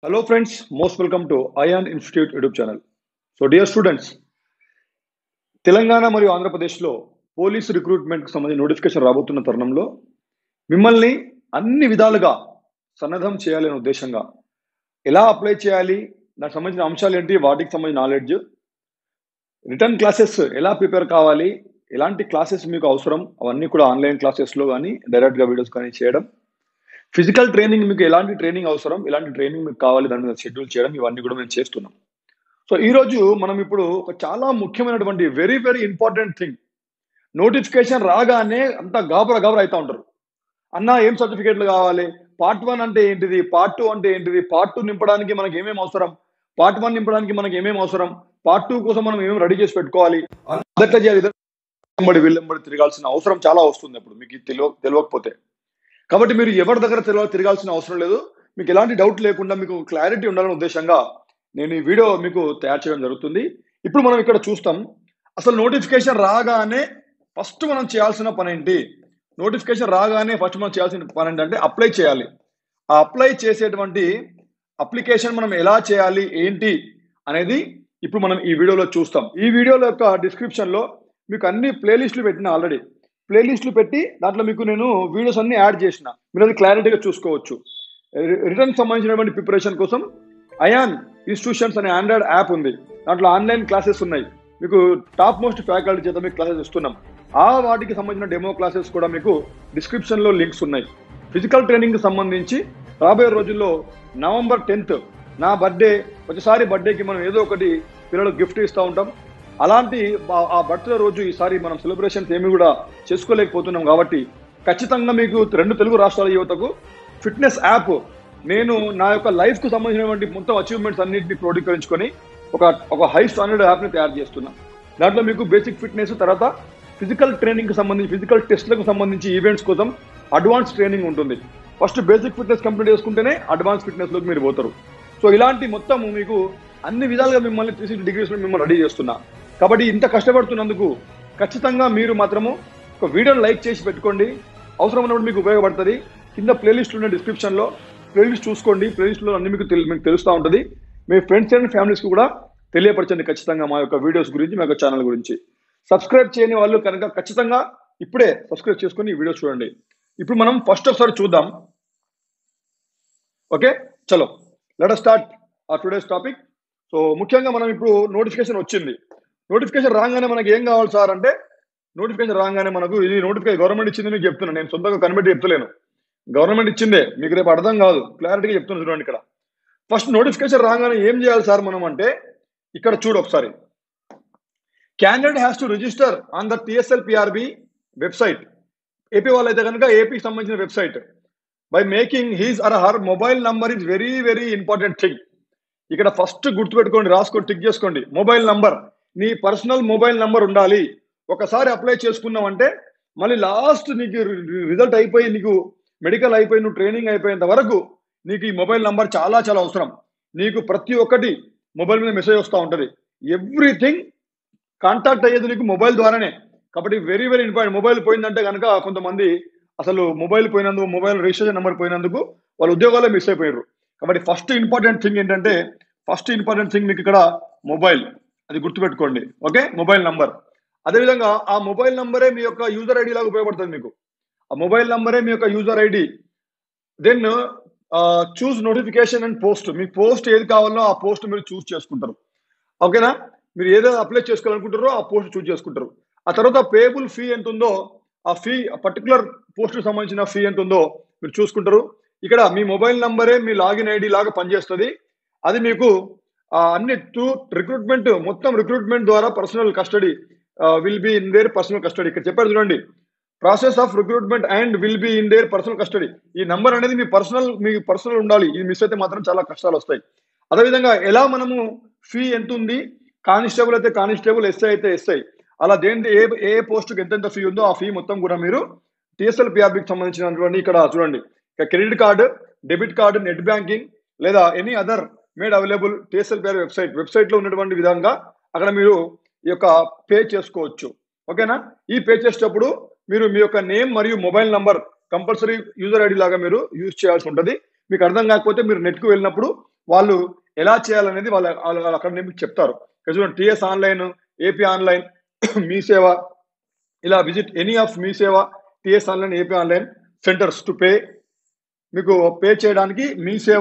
Hello friends, most welcome to ION Institute YouTube channel. So dear students Telangana మరియు ఆంధ్రప్రదేశ్లో police రిక్రూట్మెంట్కి సంబంధించిన notification రాబోతున్న తరుణంలో మిమ్మల్ని అన్ని విధాలుగా సన్నద్ధం చేయాలనే ఉద్దేశంగా ఎలా అప్లై చేయాలి దానికి సంబంధించిన అంశాలు ఏంటి వాటికి సంబంధించిన నాలెడ్జ్ రిటర్న్ క్లాసెస్ ఎలా ప్రిపేర్ కావాలి ఎలాంటి క్లాసెస్ మీకు అవసరం అవన్నీ కూడా ఆన్లైన్ క్లాసెస్లో కానీ డైరెక్ట్గా వీడియోస్ కానీ చేయడం ఫిజికల్ ట్రైనింగ్ మీకు ఎలాంటి ట్రైనింగ్ అవసరం ఎలాంటి ట్రైనింగ్ మీకు కావాలి దాని మీద షెడ్యూల్ చేయడం ఇవన్నీ కూడా మేము చేస్తున్నాం సో ఈ రోజు మనం ఇప్పుడు ఒక చాలా ముఖ్యమైనటువంటి very very important thing notification రాగానే అంతా గాబరా గాబరా అవుతా ఉంటారు అన్న ఏం సర్టిఫికేట్లు కావాలి పార్ట్ వన్ అంటే ఏంటిది పార్ట్ టూ అంటే ఏంటిది పార్ట్ టూ నింపడానికి మనకి ఏమేమి అవసరం పార్ట్ వన్ నింపడానికి మనకి ఏమేమి అవసరం పార్ట్ టూ కోసం మనం ఏమేమి రెడీ చేసి పెట్టుకోవాలి అదట్లా చేయాలి వెంబడి వీళ్ళెంబడి తిరగాల్సిన అవసరం చాలా వస్తుంది అప్పుడు మీకు ఇది తెలియ తెలియకపోతే కాబట్టి మీరు ఎవరి దగ్గర తిరగ తిరగాల్సిన అవసరం లేదు మీకు ఎలాంటి డౌట్ లేకుండా మీకు క్లారిటీ ఉండాలనే ఉద్దేశంగా నేను ఈ వీడియో మీకు తయారు చేయడం జరుగుతుంది ఇప్పుడు మనం ఇక్కడ చూస్తాం అసలు నోటిఫికేషన్ రాగానే ఫస్ట్ మనం చేయాల్సిన పని ఏంటి నోటిఫికేషన్ రాగానే ఫస్ట్ మనం చేయాల్సిన పని ఏంటంటే అప్లై చేయాలి ఆ అప్లై చేసేటువంటి అప్లికేషన్ మనం ఎలా చేయాలి ఏంటి అనేది ఇప్పుడు మనం ఈ వీడియోలో చూస్తాం ఈ వీడియోలో యొక్క డిస్క్రిప్షన్ లో మీకు అన్ని ప్లేలిస్టులు పెట్టిన ఆల్రెడీ ప్లేలిస్టులు పెట్టి దాంట్లో మీకు నేను వీడియోస్ అన్ని యాడ్ చేసిన మీరు అది క్లారిటీగా చూసుకోవచ్చు రిటర్న్ సంబంధించినటువంటి ప్రిపరేషన్ కోసం అయాన్ ఇన్స్టిట్యూషన్స్ అనే ఆండ్రాయిడ్ యాప్ ఉంది దాంట్లో ఆన్లైన్ క్లాసెస్ ఉన్నాయి మీకు టాప్ మోస్ట్ ఫ్యాకల్టీ చేత మీకు క్లాసెస్ ఇస్తున్నాం ఆ వాటికి సంబంధించిన డెమో క్లాసెస్ కూడా మీకు డిస్క్రిప్షన్ లో లింక్స్ ఉన్నాయి ఫిజికల్ ట్రైనింగ్ కి సంబంధించి రాబోయే రోజుల్లో నవంబర్ టెన్త్ నా బర్త్డే ప్రతిసారి బర్త్డేకి మనం ఏదో ఒకటి పిల్లలకు గిఫ్ట్ ఇస్తూ ఉంటాం అలాంటి ఆ- ఆ బర్త్డే రోజు ఈసారి మనం సెలబ్రేషన్స్ ఏమి కూడా చేసుకోలేకపోతున్నాం కాబట్టి ఖచ్చితంగా మీకు రెండు తెలుగు రాష్ట్రాల యువతకు ఫిట్నెస్ యాప్ నేను నా యొక్క లైఫ్ కు సంబంధించినటువంటి మొత్తం అచీవ్మెంట్స్ అన్నింటినీ క్రోడీకరించుకొని ఒక ఒక హై స్టాండర్డ్ యాప్ ని తయారు చేస్తున్నా దాంట్లో మీకు బేసిక్ ఫిట్నెస్ తర్వాత ఫిజికల్ ట్రైనింగ్ కి సంబంధించి ఫిజికల్ టెస్ట్లకు సంబంధించి ఈవెంట్స్ కోసం అడ్వాన్స్ ట్రైనింగ్ ఉంటుంది ఫస్ట్ బేసిక్ ఫిట్నెస్ కంప్లీట్ చేసుకుంటేనే అడ్వాన్స్ ఫిట్నెస్ లోకి మీరు పోతారు సో ఇలాంటి మొత్తం మీకు అన్ని విధాలుగా మిమ్మల్ని త్రీ సిక్స్టీ డిగ్రీస్ మిమ్మల్ని రెడీ చేస్తున్నా కాబట్టి ఇంత కష్టపడుతున్నందుకు ఖచ్చితంగా మీరు మాత్రము ఒక వీడియోని లైక్ చేసి పెట్టుకోండి అవసరం ఉన్నప్పుడు మీకు ఉపయోగపడుతుంది కింద ప్లేలిస్ట్ ఉన్న డిస్క్రిప్షన్ లో ప్లేలిస్ట్ చూసుకోండి ప్లేలిస్ట్ లో అన్ని మీకు తెలు- మీకు తెలుస్తూ ఉంటుంది మీ ఫ్రెండ్స్ అండ్ ఫ్యామిలీస్ కూడా తెలియపరచండి ఖచ్చితంగా మా యొక్క వీడియోస్ గురించి మా యొక్క ఛానల్ గురించి సబ్స్క్రైబ్ చేయని వాళ్ళు కనుక ఖచ్చితంగా ఇప్పుడే సబ్స్క్రైబ్ చేసుకొని ఈ వీడియో చూడండి ఇప్పుడు మనం ఫస్ట్ ఒకసారి చూద్దాం ఓకే చలో let start uh today's topic so ముఖ్యంగా మనం ఇప్పుడు నోటిఫికేషన్ వచ్చింది నోటిఫికేషన్ రాగానే మనకి ఏం కావాలి సార్ అంటే నోటిఫికేషన్ రాగానే మనకు ఇది నోటిఫికేషన్ గవర్నమెంట్ ఇచ్చింది మీకు చెప్తున్నాను నేను సొంతంగా కనిపెట్టి చెప్తలేను గవర్నమెంట్ ఇచ్చిందే మీకు రేపు అర్థం కాదు క్లారిటీగా చెప్తున్నాను చూడండి ఇక్కడ ఫస్ట్ నోటిఫికేషన్ రాగానే ఏం చేయాలి సార్ మనం అంటే ఇక్కడ చూడు ఒకసారి candidate has to register on the TSL PRB website AP వాళ్ళు అయితే కనుక ఏపీకి సంబంధించిన website by making his or her mobile number is very very important thing ఇక్కడ ఫస్ట్ గుర్తుపెట్టుకోండి రాసుకోండి టిక్ చేసుకోండి మొబైల్ నంబర్ నీ పర్సనల్ మొబైల్ నంబర్ ఉండాలి ఒకసారి అప్లై చేసుకున్నావంటే మళ్ళీ లాస్ట్ నీకు రిజల్ట్ అయిపోయి నీకు మెడికల్ అయిపోయి నువ్వు ట్రైనింగ్ అయిపోయేంత వరకు నీకు ఈ మొబైల్ నంబర్ చాలా చాలా అవసరం నీకు ప్రతి ఒక్కటి మొబైల్ మీద మెసేజ్ వస్తూ ఉంటుంది ఎవ్రీథింగ్ కాంటాక్ట్ అయ్యేది నీకు మొబైల్ ద్వారానే కాబట్టి వెరీ వెరీ ఇంపార్టెంట్ మొబైల్ పోయిందంటే కనుక కొంతమంది అసలు మొబైల్ పోయినందుకు మొబైల్ రిజిస్ట్రేషన్ నెంబర్ పోయినందుకు వాళ్ళ ఉద్యోగాలే మిస్ అయిపోయారు కాబట్టి ఫస్ట్ ఇంపార్టెంట్ థింగ్ ఏంటంటే ఫస్ట్ ఇంపార్టెంట్ థింగ్ మీకు ఇక్కడ మొబైల్ అది గుర్తుపెట్టుకోండి ఓకే మొబైల్ నంబర్ అదేవిధంగా ఆ మొబైల్ నంబరే మీ యొక్క యూజర్ ఐడి లాగా ఉపయోగపడుతుంది మీకు ఆ మొబైల్ నంబరే మీ యొక్క user ID then choose notification and post మీ పోస్ట్ ఏది కావాలో ఆ పోస్ట్ మీరు చూస్ చేసుకుంటారు ఓకేనా మీరు ఏదో అప్లై చేసుకోవాలనుకుంటారో ఆ పోస్ట్ చూస్ చేసుకుంటారు ఆ తర్వాత పేబుల్ ఫీ ఎంత ఉందో ఆ ఫీ పర్టికులర్ పోస్ట్ సంబంధించిన ఫీ ఎంత ఉందో మీరు చూసుకుంటారు ఇక్కడ మీ మొబైల్ నంబరే మీ లాగిన్ ఐడి లాగా పనిచేస్తుంది అది మీకు ఆ, అన్ని టూ రిక్రూట్మెంట్ మొత్తం రిక్రూట్మెంట్ ద్వారా personal custody will be in there personal custody ఇక్కడ చెప్పారు చూడండి process of recruitment and will be in there personal custody ఈ నంబర్ అనేది మీ పర్సనల్ మీ పర్సనల్ ఉండాలి ఇది మిస్ అయితే మాత్రం చాలా కష్టాలు వస్తాయి అదేవిధంగా ఎలా మనము ఫీ ఎంత ఉంది కానిస్టేబుల్ అయితే కానిస్టేబుల్ ఎస్ఐ అయితే ఎస్ఐ అలా దేని ఏ ఏ పోస్ట్కి ఎంతెంత ఫీ ఉందో ఆ ఫీ మొత్తం కూడా మీరు టిఎస్ఎల్ పిఆర్బికి సంబంధించినటువంటి ఇక్కడ చూడండి ఇక credit card debit card net banking లేదా any other mode available TSL PR website website లో ఉన్నటువంటి విధంగా అక్కడ మీరు ఈ యొక్క పే చేసుకోవచ్చు ఓకేనా ఈ పే చేసేటప్పుడు మీరు మీ యొక్క నేమ్ మరియు mobile number compulsory user ID లాగా మీరు యూజ్ చేయాల్సి ఉంటుంది మీకు అర్థం కాకపోతే మీరు నెట్కు వెళ్ళినప్పుడు వాళ్ళు ఎలా చేయాలనేది వాళ్ళు వాళ్ళు- వాళ్ళు అక్కడ మీకు చెప్తారు ఇక్కడ చూడండి TS online AP online Mee Seva ఇలా visit any of Mee Seva TS online AP online centres to pay మీకు పే చేయడానికి Mee Seva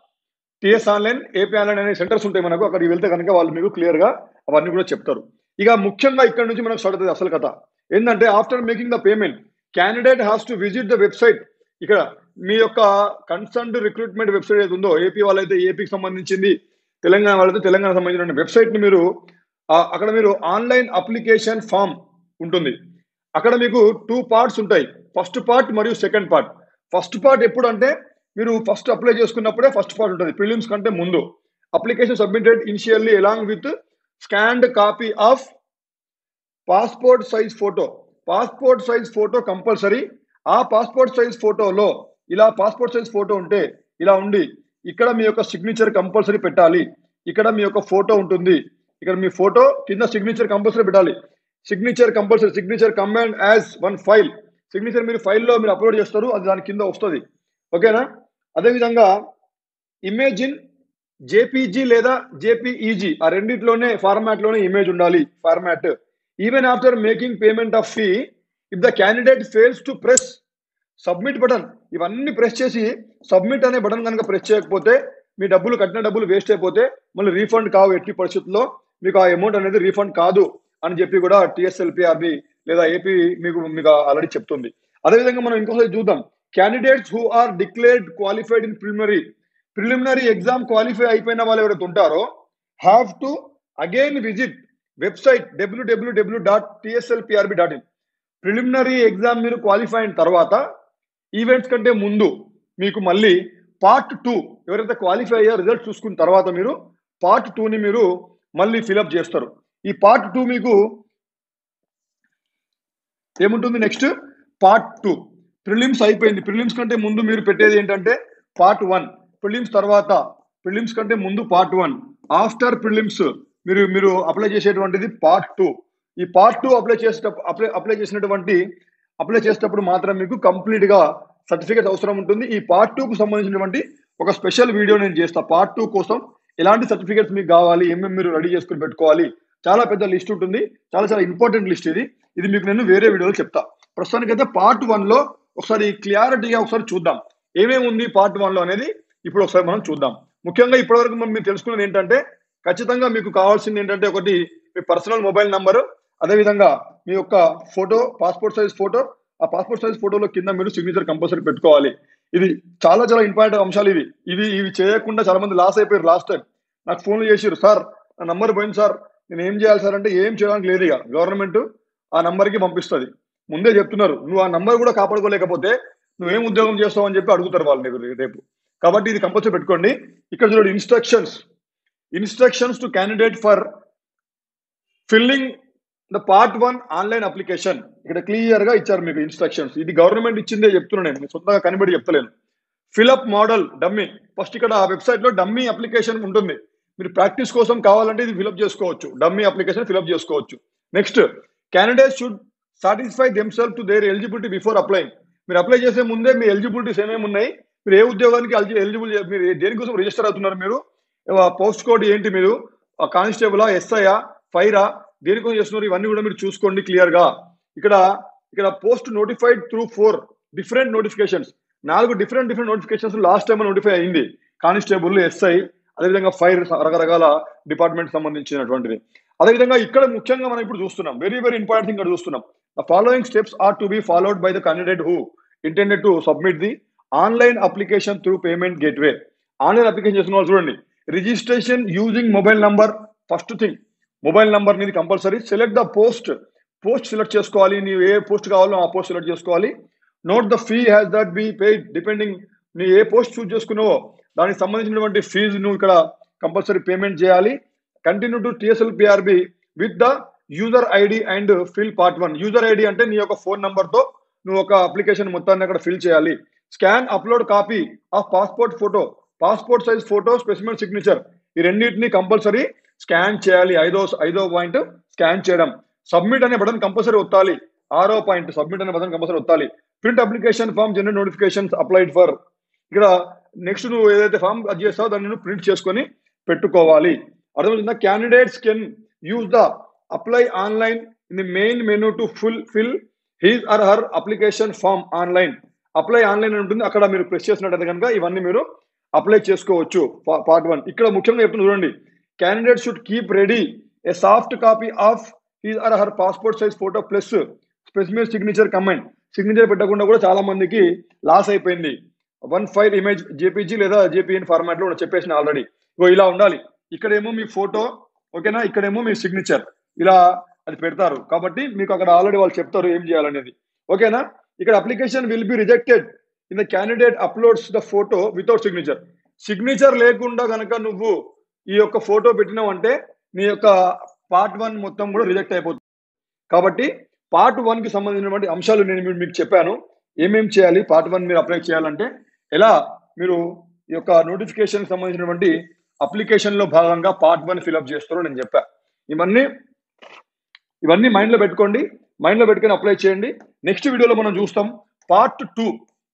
TS online AP online అనే సెంటర్స్ ఉంటాయి మనకు అక్కడికి వెళ్తే కనుక వాళ్ళు మీకు క్లియర్ గా అవన్నీ కూడా చెప్తారు ఇక ముఖ్యంగా ఇక్కడ నుంచి మనకు స్టార్ట్ అవుతుంది అసలు కథ ఏంటంటే after making the payment candidate has to visit the website ఇక్కడ మీ యొక్క కన్సర్న్డ్ రిక్రూట్మెంట్ వెబ్సైట్ ఏది ఉందో ఏపీ వాళ్ళైతే ఏపీకి సంబంధించింది తెలంగాణ వాళ్ళైతే తెలంగాణ సంబంధించిన వెబ్సైట్ ని మీరు ఆ, అక్కడ మీరు ఆన్లైన్ అప్లికేషన్ ఫామ్ ఉంటుంది అక్కడ మీకు టూ పార్ట్స్ ఉంటాయి ఫస్ట్ పార్ట్ మరియు సెకండ్ పార్ట్ ఫస్ట్ పార్ట్ ఎప్పుడు అంటే మీరు ఫస్ట్ అప్లై చేసుకున్నప్పుడే ఫస్ట్ పార్ట్ ఉంటుంది ప్రిలిమ్స్ కంటే ముందు application submitted initially along with scanned copy of passport size photo passport size photo compulsory ఆ పాస్పోర్ట్ సైజ్ ఫోటోలో ఇలా పాస్పోర్ట్ సైజ్ ఫోటో ఉంటే ఇలా ఉండి ఇక్కడ మీ యొక్క సిగ్నేచర్ కంపల్సరీ పెట్టాలి ఇక్కడ మీ యొక్క ఫోటో ఉంటుంది ఇక్కడ మీ ఫోటో కింద సిగ్నేచర్ కంపల్సరీ పెట్టాలి signature compulsory signature command as one file signature మీరు ఫైల్లో మీరు అప్లోడ్ చేస్తారు అది దాని కింద వస్తుంది ఓకేనా అదేవిధంగా ఇమేజ్ ఇన్ జేపీజీ లేదా జేపీఈజీ ఆ రెండిట్లోనే ఫార్మాట్ లోనే ఇమేజ్ ఉండాలి format even after making payment of fee if the candidate fails to press submit button ఇవన్నీ ప్రెస్ చేసి సబ్మిట్ అనే బటన్ కనుక ప్రెస్ చేయకపోతే మీ డబ్బులు కట్టిన డబ్బులు వేస్ట్ అయిపోతే మళ్ళీ రీఫండ్ కావు ఎట్టి పరిస్థితుల్లో మీకు ఆ అమౌంట్ అనేది రీఫండ్ కాదు అని చెప్పి కూడా టిఎస్ఎల్పిఆర్బి లేదా ఏపీ మీకు మీకు ఆల్రెడీ చెప్తుంది అదేవిధంగా మనం ఇంకోసారి చూద్దాం candidates who are declared qualified in preliminary preliminary exam qualify అయిపోయిన వాళ్ళు ఎవరైతే ఉంటారో have to again visit website W W W dot TSLPRB dot in preliminary exam మీరు క్వాలిఫై అయిన తర్వాత ఈవెంట్స్ కంటే ముందు మీకు మళ్ళీ పార్ట్ టూ ఎవరైతే క్వాలిఫై అయ్యారో రిజల్ట్ చూసుకున్న తర్వాత మీరు పార్ట్ టూని మీరు మళ్ళీ ఫిలప్ చేస్తారు ఈ పార్ట్ టూ మీకు ఏముంటుంది నెక్స్ట్ పార్ట్ టూ ప్రిలిమ్స్ అయిపోయింది ప్రిలిమ్స్ కంటే ముందు మీరు పెట్టేది ఏంటంటే పార్ట్ వన్ ప్రిలిమ్స్ తర్వాత ప్రిలిమ్స్ కంటే ముందు పార్ట్ వన్ ఆఫ్టర్ ప్రిలిమ్స్ మీరు మీరు అప్లై చేసేటువంటిది పార్ట్ టూ ఈ పార్ట్ టూ అప్లై చేసేటప్పుడు అప్లై అప్లై చేసినటువంటి అప్లై చేసేటప్పుడు మాత్రం మీకు కంప్లీట్ గా సర్టిఫికేట్ అవసరం ఉంటుంది ఈ పార్ట్ టూ కు సంబంధించినటువంటి ఒక స్పెషల్ వీడియో నేను చేస్తా పార్ట్ టూ కోసం ఎలాంటి సర్టిఫికేట్స్ మీకు కావాలి ఏమేమి మీరు రెడీ చేసుకుని పెట్టుకోవాలి చాలా పెద్ద లిస్ట్ ఉంటుంది చాలా చాలా ఇంపార్టెంట్ లిస్ట్ ఇది ఇది మీకు నేను వేరే వీడియోలో చెప్తా ప్రస్తుతానికైతే పార్ట్ వన్ లో ఒకసారి క్లియారిటీగా ఒకసారి చూద్దాం ఏమేమి ఉంది పార్ట్ వన్ లో అనేది ఇప్పుడు ఒకసారి మనం చూద్దాం ముఖ్యంగా ఇప్పటివరకు మనం మీరు తెలుసుకున్నది ఏంటంటే ఖచ్చితంగా మీకు కావాల్సింది ఏంటంటే ఒకటి మీ పర్సనల్ మొబైల్ నంబరు అదేవిధంగా మీ యొక్క ఫోటో పాస్పోర్ట్ సైజ్ ఫోటో ఆ పాస్పోర్ట్ సైజ్ ఫోటోలో కింద మీరు సిగ్నేచర్ కంపల్సరీ పెట్టుకోవాలి ఇది చాలా చాలా ఇంపార్టెంట్ అంశాలు ఇవి ఇవి ఇవి చేయకుండా చాలా మంది లాస్ అయిపోయారు లాస్ట్ టైం నాకు ఫోన్లు చేసిరు సార్ నా నంబర్ పోయింది సార్ నేను ఏం చేయాలి సార్ అంటే ఏం చేయడానికి లేదు ఇక గవర్నమెంట్ ఆ నంబర్కి పంపిస్తుంది ముందే చెప్తున్నారు నువ్వు ఆ నంబర్ కూడా కాపాడుకోలేకపోతే నువ్వేం ఉద్యోగం చేస్తావు అని చెప్పి అడుగుతారు వాళ్ళు నీకు రేపు కాబట్టి ఇది కంపల్సరీ పెట్టుకోండి ఇక్కడ చూడండి instructions instructions to candidate for filling the part one online application ఇక్కడ క్లియర్ గా ఇచ్చారు మీకు ఇన్స్ట్రక్షన్స్ ఇది గవర్నమెంట్ ఇచ్చిందే చెప్తున్నా నేను నేను సొంతంగా కనిపెట్టి చెప్తలేను ఫిలప్ మోడల్ డమ్మీ ఫస్ట్ ఇక్కడ ఆ వెబ్సైట్ లో డమ్మీ అప్లికేషన్ ఉంటుంది మీరు ప్రాక్టీస్ కోసం కావాలంటే ఇది ఫిలప్ చేసుకోవచ్చు డమ్మీ అప్లికేషన్ ఫిలప్ చేసుకోవచ్చు next candidate should satisfy themselves to their eligibility before applying మీరు అప్లై చేసే ముందే మీ ఎలిజిబిలిటీస్ ఏమేమి ఉన్నాయి మీరు ఏ ఉద్యోగానికి ఎలిజిబుల్ మీరు దేనికోసం రిజిస్టర్ అవుతున్నారు మీరు పోస్ట్ కోడ్ ఏంటి మీరు కానిస్టేబులా ఎస్ఐయా ఫైరా దేనికోసం చేస్తున్నారు ఇవన్నీ కూడా మీరు చూసుకోండి క్లియర్ గా ఇక్కడ ఇక్కడ post notified through four different notifications నాలుగు different different notifications last time notify అయింది కానిస్టేబుల్ ఎస్ఐ అదేవిధంగా ఫైర్ రకరకాల డిపార్ట్మెంట్ సంబంధించినటువంటిది అదేవిధంగా ఇక్కడ ముఖ్యంగా మనం ఇప్పుడు చూస్తున్నాం వెరీ వెరీ ఇంపార్టెంట్ థింగ్ ఇక్కడ చూస్తున్నాం the following steps are to be followed by the candidate who intended to submit the online application through payment gateway online application చేసిన వాళ్ళు చూడండి registration using mobile number first thing mobile number నీది compulsory select the post post select చేసుకోవాలి నీవు ఏ post కావాలో ఆ post select చేసుకోవాలి note the fee has that be paid depending నీ ఏ పోస్ట్ చూస్ చేసుకున్నావో దానికి సంబంధించినటువంటి ఫీజు నువ్వు ఇక్కడ కంపల్సరీ పేమెంట్ చేయాలి continue to TSL PRB with the user ID and fill part one user ID అంటే నీ యొక్క ఫోన్ నంబర్ తో నువ్వు ఒక అప్లికేషన్ మొత్తాన్ని అక్కడ ఫిల్ చేయాలి scan upload copy of passport photo passport size photo specimen signature ఈ రెండింటిని కంపల్సరీ స్కాన్ చేయాలి ఐదో ఐదో పాయింట్ స్కాన్ చేయడం సబ్మిట్ అనే బటన్ కంపల్సరీ ఒత్తాలి ఆరో పాయింట్ సబ్మిట్ అనే బటన్ కంపల్సరీ ఒత్తాలి print application form general notifications applied for ఇక్కడ నెక్స్ట్ నువ్వు ఏదైతే ఫామ్ అది చేస్తావో దాన్ని నువ్వు ప్రింట్ చేసుకొని పెట్టుకోవాలి అర్థమవుతుందా candidates can use the apply online in the main menu to full fill his or her application form online apply online అని ఉంటుంది అక్కడ మీరు ప్రెస్ చేసినట్టయితే కనుక ఇవన్నీ మీరు అప్లై చేసుకోవచ్చు పార్ట్ వన్ ఇక్కడ ముఖ్యంగా చెప్తున్నా చూడండి candidate should keep ready a soft copy of his or her passport size photo plus specific signature comment signature పెట్టకుండా కూడా చాలా మందికి లాస్ అయిపోయింది వన్ ఫైల్ ఇమేజ్ జేపీజీ లేదా జేపీఎన్ ఫార్మాట్ లో చెప్పేసిన ఆల్రెడీ ఇగో ఇలా ఉండాలి ఇక్కడేమో మీ ఫోటో ఓకేనా ఇక్కడేమో మీ సిగ్నేచర్ ఇలా అది పెడతారు కాబట్టి మీకు అక్కడ ఆల్రెడీ వాళ్ళు చెప్తారు ఏం చేయాలనేది ఓకేనా ఇక్కడ application will be rejected in the candidate uploads the photo without signature signature లేకుండా కనుక నువ్వు ఈ యొక్క ఫోటో పెట్టినావు అంటే నీ యొక్క పార్ట్ వన్ మొత్తం కూడా రిజెక్ట్ అయిపోతుంది కాబట్టి పార్ట్ వన్ కి సంబంధించినటువంటి అంశాలు నేను మీ- మీకు చెప్పాను ఏమేం చేయాలి పార్ట్ వన్ మీరు అప్లై చేయాలంటే ఎలా మీరు ఈ యొక్క నోటిఫికేషన్ సంబంధించినటువంటి అప్లికేషన్ లో భాగంగా పార్ట్ వన్ ఫిల్అప్ చేస్తారో నేను చెప్పా ఇవన్నీ ఇవన్నీ మైండ్ లో పెట్టుకోండి మైండ్ లో పెట్టుకొని అప్లై చేయండి నెక్స్ట్ వీడియోలో మనం చూస్తాం పార్ట్ టూ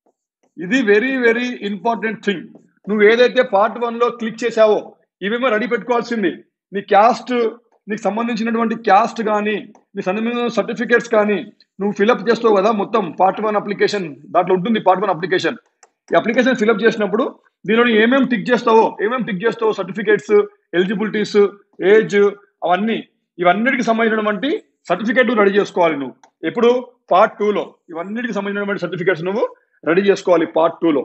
ఇది వెరీ వెరీ ఇంపార్టెంట్ థింగ్ నువ్వు ఏదైతే పార్ట్ వన్ లో క్లిక్ చేసావో ఇవేమో రెడీ పెట్టుకోవాల్సింది నీ క్యాస్ట్ నీకు సంబంధించినటువంటి క్యాస్ట్ కానీ నీ సంబంధించిన సర్టిఫికేట్స్ కానీ నువ్వు ఫిలప్ చేస్తావు కదా మొత్తం పార్ట్ వన్ అప్లికేషన్ దాంట్లో ఉంటుంది పార్ట్ వన్ అప్లికేషన్ ఈ అప్లికేషన్ ఫిలప్ చేసినప్పుడు దీనిలో ఏమేమి టిక్ చేస్తావో ఏమేమి టిక్ చేస్తావో సర్టిఫికేట్స్ ఎలిజిబిలిటీస్ ఏజ్ అవన్నీ ఇవన్నిటికి సంబంధించినటువంటి సర్టిఫికేట్ రెడీ చేసుకోవాలి నువ్వు ఎప్పుడు పార్ట్ టూలో ఇవన్నిటికి సంబంధించినటువంటి సర్టిఫికేట్స్ నువ్వు రెడీ చేసుకోవాలి పార్ట్ టూలో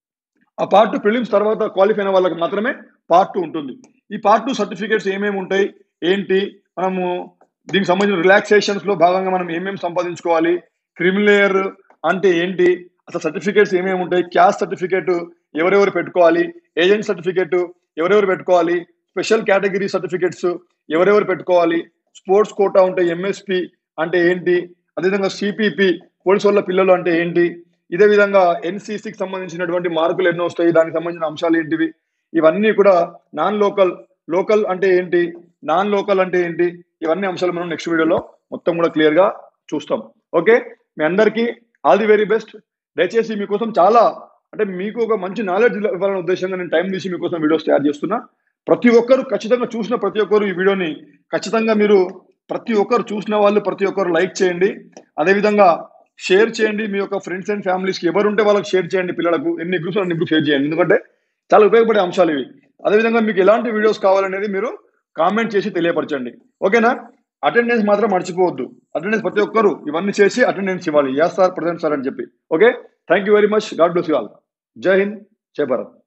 ఆ పార్ట్ టూ ప్రిలిమ్స్ తర్వాత క్వాలిఫై అయిన వాళ్ళకి మాత్రమే పార్ట్ టూ ఉంటుంది ఈ పార్ట్ టూ సర్టిఫికేట్స్ ఏమేమి ఉంటాయి ఏంటి మనము దీనికి సంబంధించిన రిలాక్సేషన్స్ లో భాగంగా మనం ఏమేమి సంపాదించుకోవాలి క్రిమిలేయర్ అంటే ఏంటి అసలు సర్టిఫికేట్స్ ఏమేమి ఉంటాయి క్యాస్ట్ సర్టిఫికేట్ ఎవరెవరు పెట్టుకోవాలి ఏజెంట్ సర్టిఫికేట్ ఎవరెవరు పెట్టుకోవాలి స్పెషల్ కేటగిరీ సర్టిఫికేట్స్ ఎవరెవరు పెట్టుకోవాలి స్పోర్ట్స్ కోటా ఉంటే ఎంఎస్పి అంటే ఏంటి అదేవిధంగా సిపిపి పోలీసు వాళ్ళ పిల్లలు అంటే ఏంటి ఇదే విధంగా ఎన్సీసీకి సంబంధించినటువంటి మార్కులు ఎన్నో వస్తాయి దానికి సంబంధించిన అంశాలు ఏంటివి ఇవన్నీ కూడా నాన్ లోకల్ లోకల్ అంటే ఏంటి నాన్ లోకల్ అంటే ఏంటి ఇవన్నీ అంశాలు మనం నెక్స్ట్ వీడియోలో మొత్తం కూడా క్లియర్ గా చూస్తాం ఓకే మీ అందరికీ ఆల్ ది వెరీ బెస్ట్ దయచేసి మీకోసం చాలా అంటే మీకు ఒక మంచి నాలెడ్జ్ ఇవ్వాలనే ఉద్దేశంగా నేను టైం తీసి మీకోసం వీడియోస్ తయారు చేస్తున్నా ప్రతి ఒక్కరు ఖచ్చితంగా చూసిన ప్రతి ఒక్కరు ఈ వీడియోని ఖచ్చితంగా మీరు ప్రతి ఒక్కరు చూసిన వాళ్ళు ప్రతి ఒక్కరు లైక్ చేయండి అదేవిధంగా షేర్ చేయండి మీ యొక్క ఫ్రెండ్స్ అండ్ ఫ్యామిలీస్కి ఎవరు ఉంటే వాళ్ళకి షేర్ చేయండి పిల్లలకు ఎన్ని గ్రూప్స్ అన్ని గ్రూప్ షేర్ చేయండి ఎందుకంటే చాలా ఉపయోగపడే అంశాలు ఇవి అదేవిధంగా మీకు ఎలాంటి వీడియోస్ కావాలనేది మీరు కామెంట్ చేసి తెలియపరచండి ఓకేనా అటెండెన్స్ మాత్రం మర్చిపోవద్దు అటెండెన్స్ ప్రతి ఒక్కరు ఇవన్నీ చేసి అటెండెన్స్ ఇవ్వాలి యా సార్ ప్రజెంట్ సార్ అని చెప్పి okay thank you very much God bless you all జై హింద్ జై భారత్